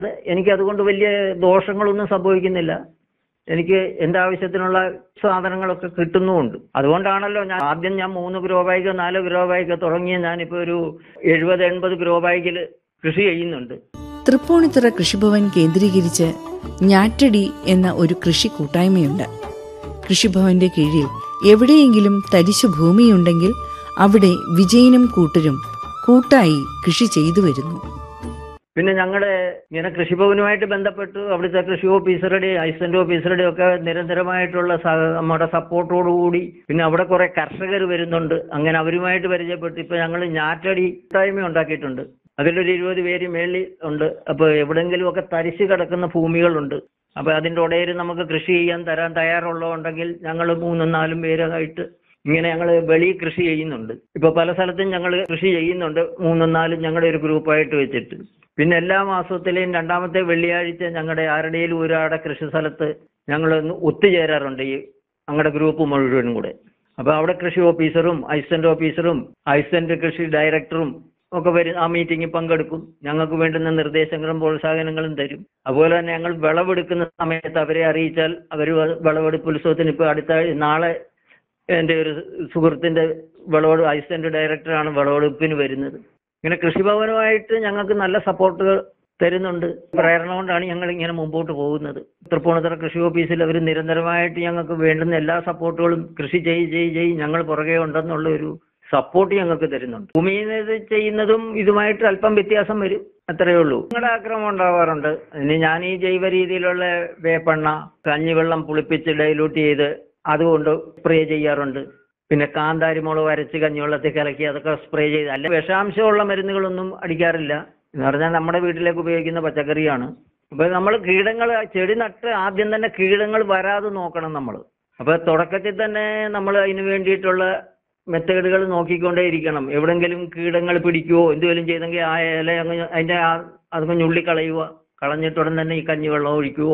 അത് എനിക്ക് അതുകൊണ്ട് വലിയ ദോഷങ്ങളൊന്നും സംഭവിക്കുന്നില്ല എനിക്ക് എൻ്റെ ആവശ്യത്തിനുള്ള സാധനങ്ങളൊക്കെ കിട്ടുന്നുമുണ്ട് അതുകൊണ്ടാണല്ലോ ഞാൻ ആദ്യം ഞാൻ മൂന്ന് ഗ്രോ ബാഗ് നാല് ഗ്രോ ബാഗ് തുടങ്ങിയ ഞാനിപ്പോൾ ഒരു എഴുപത് എൺപത് ഗ്രോ ബാഗിൽ കൃഷി ചെയ്യുന്നുണ്ട് തൃപ്പൂണിത്തുറ കൃഷിഭവൻ കേന്ദ്രീകരിച്ച് ഞാറ്റടി എന്ന ഒരു കൃഷി കൂട്ടായ്മയുണ്ട് കൃഷിഭവന്റെ കീഴിൽ എവിടെയെങ്കിലും തരിശു ഭൂമിയുണ്ടെങ്കിൽ അവിടെ വിജയനും കൂട്ടരും കൂട്ടായി കൃഷി ചെയ്തു വരുന്നു പിന്നെ ഞങ്ങളുടെ ഇങ്ങനെ കൃഷിഭവനുമായിട്ട് ബന്ധപ്പെട്ട് അവിടുത്തെ കൃഷി ഓഫീസറുടെ അസിസ്റ്റന്റ് ഓഫീസറുടെ ഒക്കെ നിരന്തരമായിട്ടുള്ള സഹ നമ്മുടെ സപ്പോർട്ടോടുകൂടി പിന്നെ അവിടെ കുറെ കർഷകർ വരുന്നുണ്ട് അങ്ങനെ അവരുമായിട്ട് പരിചയപ്പെട്ട് ഇപ്പൊ ഞങ്ങൾ ഞാറ്റടി കൂട്ടായ്മ ഉണ്ടാക്കിയിട്ടുണ്ട് അതിലൊരു ഇരുപത് പേര് മേളിൽ ഉണ്ട് അപ്പൊ എവിടെങ്കിലും ഒക്കെ തരിശ് കിടക്കുന്ന ഭൂമികളുണ്ട് അപ്പൊ അതിന്റെ ഇടയിൽ നമുക്ക് കൃഷി ചെയ്യാൻ തരാൻ തയ്യാറുള്ളതുണ്ടെങ്കിൽ ഞങ്ങൾ മൂന്നും നാലും പേരായിട്ട് ഇങ്ങനെ ഞങ്ങൾ വെളി കൃഷി ചെയ്യുന്നുണ്ട് ഇപ്പൊ പല സ്ഥലത്തും ഞങ്ങൾ കൃഷി ചെയ്യുന്നുണ്ട് മൂന്നും നാലും ഞങ്ങളുടെ ഒരു ഗ്രൂപ്പായിട്ട് വെച്ചിട്ട് പിന്നെ എല്ലാ മാസത്തിലെയും രണ്ടാമത്തെ വെള്ളിയാഴ്ച ഞങ്ങളുടെ ആരുടെയും ഒരാടെ കൃഷി സ്ഥലത്ത് ഞങ്ങൾ ഒന്ന് ഒത്തുചേരാറുണ്ട് ഈ ഞങ്ങളുടെ ഗ്രൂപ്പ് മുഴുവനും കൂടെ അപ്പൊ അവിടെ കൃഷി ഓഫീസറും അസിസ്റ്റന്റ് ഓഫീസറും അസിസ്റ്റന്റ് കൃഷി ഡയറക്ടറും ഒക്കെ വരും ആ മീറ്റിംഗിൽ പങ്കെടുക്കും ഞങ്ങൾക്ക് വേണ്ടുന്ന നിർദ്ദേശങ്ങളും പ്രോത്സാഹനങ്ങളും തരും അതുപോലെ തന്നെ ഞങ്ങൾ വിളവെടുക്കുന്ന സമയത്ത് അവരെ അറിയിച്ചാൽ അവർ വിളവെടുപ്പ് ഉത്സവത്തിന് ഇപ്പോൾ അടുത്ത നാളെ എൻ്റെ ഒരു സുഹൃത്തിന്റെ വിളവെടു അസിസ്റ്റന്റ് ഡയറക്ടറാണ് വിളവെടുപ്പിന് വരുന്നത് ഇങ്ങനെ കൃഷിഭവനുമായിട്ട് ഞങ്ങൾക്ക് നല്ല സപ്പോർട്ടുകൾ തരുന്നുണ്ട് പ്രേരണ കൊണ്ടാണ് ഞങ്ങൾ ഇങ്ങനെ മുമ്പോട്ട് പോകുന്നത് തൃപ്പൂണിത്തുറ കൃഷി ഓഫീസിൽ അവർ നിരന്തരമായിട്ട് ഞങ്ങൾക്ക് വേണ്ടുന്ന എല്ലാ സപ്പോർട്ടുകളും കൃഷി ചെയ്യ് ചെയ്യ് ചെയ്യ് ഞങ്ങൾ പുറകെ ഉണ്ടെന്നുള്ള ഒരു സപ്പോർട്ട് ഞങ്ങൾക്ക് തരുന്നുണ്ട് ഭൂമിയിൽ നിന്ന് ഇത് ചെയ്യുന്നതും ഇതുമായിട്ട് അല്പം വ്യത്യാസം വരും അത്രയേ ഉള്ളൂ ഞങ്ങളുടെ ആക്രമണം ഉണ്ടാവാറുണ്ട് ഇനി ഞാൻ ഈ ജൈവ രീതിയിലുള്ള വേപ്പെണ്ണ കഞ്ഞിവെള്ളം പുളിപ്പിച്ച് ഡൈലൂട്ട് ചെയ്ത് അതുകൊണ്ട് സ്പ്രേ ചെയ്യാറുണ്ട് പിന്നെ കാന്താരി മുളക് അരച്ച് കഞ്ഞിവെള്ളത്തിൽ കലക്കി അതൊക്കെ സ്പ്രേ ചെയ്ത് അല്ല വിഷാംശമുള്ള മരുന്നുകളൊന്നും അടിക്കാറില്ല എന്ന് പറഞ്ഞാൽ നമ്മുടെ വീട്ടിലേക്ക് ഉപയോഗിക്കുന്ന പച്ചക്കറിയാണ് അപ്പൊ നമ്മൾ കീടങ്ങൾ ചെടി നട്ട് ആദ്യം തന്നെ കീടങ്ങൾ വരാതെ നോക്കണം നമ്മൾ അപ്പൊ തുടക്കത്തിൽ തന്നെ നമ്മൾ അതിന് വേണ്ടിയിട്ടുള്ള മെത്തേഡുകൾ നോക്കിക്കൊണ്ടേ ഇരിക്കണം എവിടെങ്കിലും കീടങ്ങൾ പിടിക്കുവോ എന്തെങ്കിലും ചെയ്തെങ്കിൽ ആ ഇല അങ്ങ് അതിന്റെ ആ അതൊക്കെ ഞുള്ളി കളയുക കളഞ്ഞിട്ടുടൻ തന്നെ ഈ കഞ്ഞിവെള്ളം ഒഴിക്കുവോ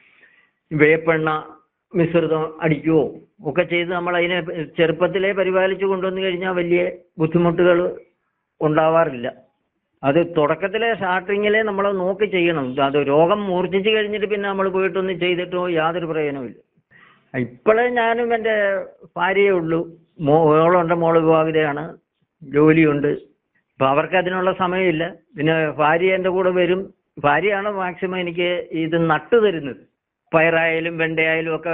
വേപ്പെണ്ണ മിശ്രിതം അടിക്കുവോ ഒക്കെ ചെയ്ത് നമ്മൾ അതിനെ ചെറുപ്പത്തിലേ പരിപാലിച്ചു കൊണ്ടുവന്നു കഴിഞ്ഞാൽ വലിയ ബുദ്ധിമുട്ടുകൾ ഉണ്ടാവാറില്ല അത് തുടക്കത്തിലെ സ്റ്റാർട്ടിങ്ങിലെ നമ്മൾ നോക്കി ചെയ്യണം അത് രോഗം മൂർച്ഛിച്ചു കഴിഞ്ഞിട്ട് പിന്നെ നമ്മൾ പോയിട്ടൊന്നും ചെയ്തിട്ടോ യാതൊരു പ്രയോജനമില്ല ഇപ്പോഴേ ഞാനും എൻ്റെ ഭാര്യയേ ഉള്ളൂ മോളുണ്ട് മോള് വിവാഹിതയാണ് ജോലിയുണ്ട് അപ്പൊ അവർക്ക് അതിനുള്ള സമയമില്ല പിന്നെ ഭാര്യ എൻ്റെ കൂടെ വരും ഭാര്യയാണ് മാക്സിമം എനിക്ക് ഇത് നട്ടു തരുന്നത് പയറായാലും വെണ്ടയായാലും ഒക്കെ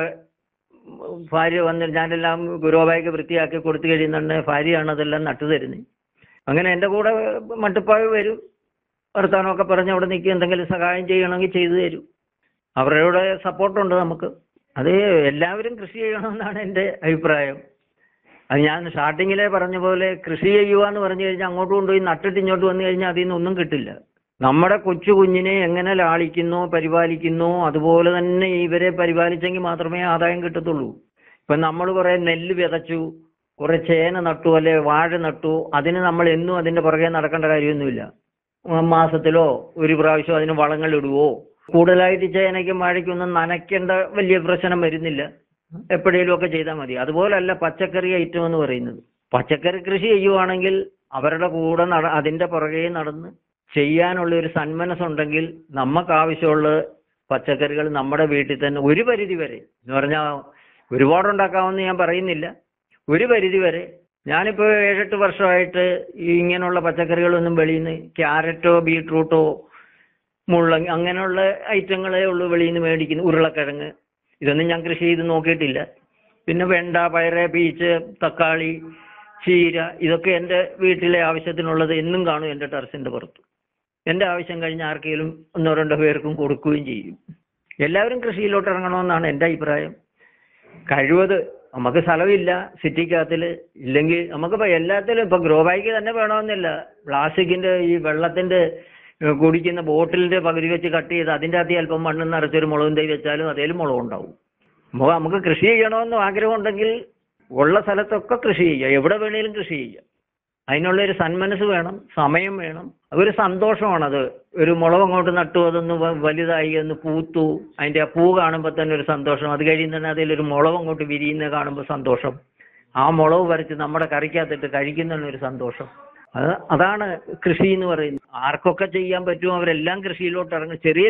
ഭാര്യ വന്ന് ഞാനെല്ലാം ഗുരുവായ്ക്ക് വൃത്തിയാക്കി കൊടുത്തു കഴിയുന്നുണ്ട് ഭാര്യയാണ് അതെല്ലാം നട്ടു തരുന്നത് അങ്ങനെ എൻ്റെ കൂടെ മട്ടുപ്പാവ് വരും വർത്താനമൊക്കെ പറഞ്ഞ് അവിടെ നിൽക്കും എന്തെങ്കിലും സഹായം ചെയ്യണമെങ്കിൽ ചെയ്തു തരും അവരുടെ സപ്പോർട്ടുണ്ട് നമുക്ക് അത് എല്ലാവരും കൃഷി ചെയ്യണമെന്നാണ് എൻ്റെ അഭിപ്രായം അത് ഞാൻ സ്റ്റാർട്ടിങ്ങിലെ പറഞ്ഞ പോലെ കൃഷി ചെയ്യുക എന്ന് പറഞ്ഞു കഴിഞ്ഞാൽ അങ്ങോട്ട് കൊണ്ടുപോയി നട്ടിട്ട് ഇങ്ങോട്ട് വന്നു കഴിഞ്ഞാൽ അതിൽ നിന്നൊന്നും കിട്ടില്ല നമ്മുടെ കൊച്ചു കുഞ്ഞിനെ എങ്ങനെ ലാളിക്കുന്നോ പരിപാലിക്കുന്നോ അതുപോലെ തന്നെ ഇവരെ പരിപാലിച്ചെങ്കിൽ മാത്രമേ ആദായം കിട്ടത്തുള്ളൂ ഇപ്പൊ നമ്മൾ കുറെ നെല്ല് വിതച്ചു കുറെ ചേന നട്ടു അല്ലെ വാഴ നട്ടു അതിന് നമ്മൾ എന്നും അതിന്റെ പുറകെ നടക്കേണ്ട കാര്യമൊന്നുമില്ല മാസത്തിലോ ഒരു പ്രാവശ്യം അതിന് വളങ്ങൾ ഇടുവോ കൂടുതലായിട്ട് ചേനയ്ക്കും വാഴയ്ക്കും ഒന്നും നനയ്ക്കേണ്ട വലിയ പ്രശ്നം വരുന്നില്ല എപ്പോഴേലും ഒക്കെ ചെയ്താൽ മതി അതുപോലല്ല പച്ചക്കറി ഐറ്റം എന്ന് പറയുന്നത് പച്ചക്കറി കൃഷി ചെയ്യുവാണെങ്കിൽ അവരുടെ കൂടെ നട അതിന്റെ പുറകെ നടന്ന് ചെയ്യാനുള്ള ഒരു സന്മനസ്സുണ്ടെങ്കിൽ നമുക്ക് ആവശ്യമുള്ള പച്ചക്കറികൾ നമ്മുടെ വീട്ടിൽ തന്നെ ഒരു പരിധി വരെ എന്ന് പറഞ്ഞാൽ ഒരുപാട് ഉണ്ടാക്കാമെന്ന് ഞാൻ പറയുന്നില്ല ഒരു പരിധി വരെ ഞാനിപ്പോൾ ഏഴെട്ട് വർഷമായിട്ട് ഈ ഇങ്ങനെയുള്ള പച്ചക്കറികളൊന്നും വെളിയിൽ നിന്ന് ക്യാരറ്റോ ബീട്രൂട്ടോ മുള്ളങ്ങി അങ്ങനെയുള്ള ഐറ്റങ്ങളേ ഉള്ളൂ വെളിയിൽ നിന്ന് മേടിക്കുന്നു ഉരുളക്കിഴങ്ങ് ഇതൊന്നും ഞാൻ കൃഷി ചെയ്ത് നോക്കിയിട്ടില്ല പിന്നെ വെണ്ട പയറ് പീച്ച് തക്കാളി ചീര ഇതൊക്കെ എൻ്റെ വീട്ടിലെ ആവശ്യത്തിനുള്ളത് എന്നും കാണും എൻ്റെ ടെറസിൻ്റെ പുറത്ത് എൻ്റെ ആവശ്യം കഴിഞ്ഞ് ആർക്കെങ്കിലും ഒന്നോ രണ്ടോ പേർക്കും കൊടുക്കുകയും ചെയ്യും എല്ലാവരും കൃഷിയിലോട്ട് ഇറങ്ങണമെന്നാണ് എൻ്റെ അഭിപ്രായം കഴിവത് നമുക്ക് സ്ഥലമില്ല സിറ്റിക്കകത്തിൽ ഇല്ലെങ്കിൽ നമുക്കിപ്പോൾ എല്ലാത്തിലും ഇപ്പം ഗ്രോ ബാഗ് തന്നെ വേണമെന്നില്ല പ്ലാസ്റ്റിക്കിൻ്റെ ഈ വെള്ളത്തിൻ്റെ ഏഹ്, കുടിക്കുന്ന ബോട്ടിലിൻ്റെ പകുതി വെച്ച് കട്ട് ചെയ്ത് അതിൻ്റെ അകത്ത് അല്പം മണ്ണ് നിറച്ചൊരു മുളകും തൈ വെച്ചാലും അതേലും മുളക് ഉണ്ടാവും നമുക്ക് നമുക്ക് കൃഷി ചെയ്യണമെന്ന് ആഗ്രഹമുണ്ടെങ്കിൽ ഉള്ള സ്ഥലത്തൊക്കെ കൃഷി ചെയ്യുക എവിടെ വേണേലും കൃഷി ചെയ്യുക അതിനുള്ള ഒരു സന്മനസ് വേണം സമയം വേണം അതൊരു സന്തോഷമാണത് ഒരു മുളക് അങ്ങോട്ട് നട്ടു അതൊന്ന് വ- വലുതായി ഒന്ന് പൂത്തു അതിന്റെ ആ പൂ കാണുമ്പോൾ തന്നെ ഒരു സന്തോഷം അത് കഴിയുന്ന തന്നെ അതിലൊരു മുളക് അങ്ങോട്ട് വിരിയുന്നത് കാണുമ്പോൾ സന്തോഷം ആ മുളക് വരച്ച് നമ്മുടെ കറിക്കകത്തിട്ട് കഴിക്കുന്ന ഒരു സന്തോഷം അത് അതാണ് കൃഷി എന്ന് പറയുന്നത് ആർക്കൊക്കെ ചെയ്യാൻ പറ്റുമോ അവരെല്ലാം കൃഷിയിലോട്ട് ഇറങ്ങും ചെറിയ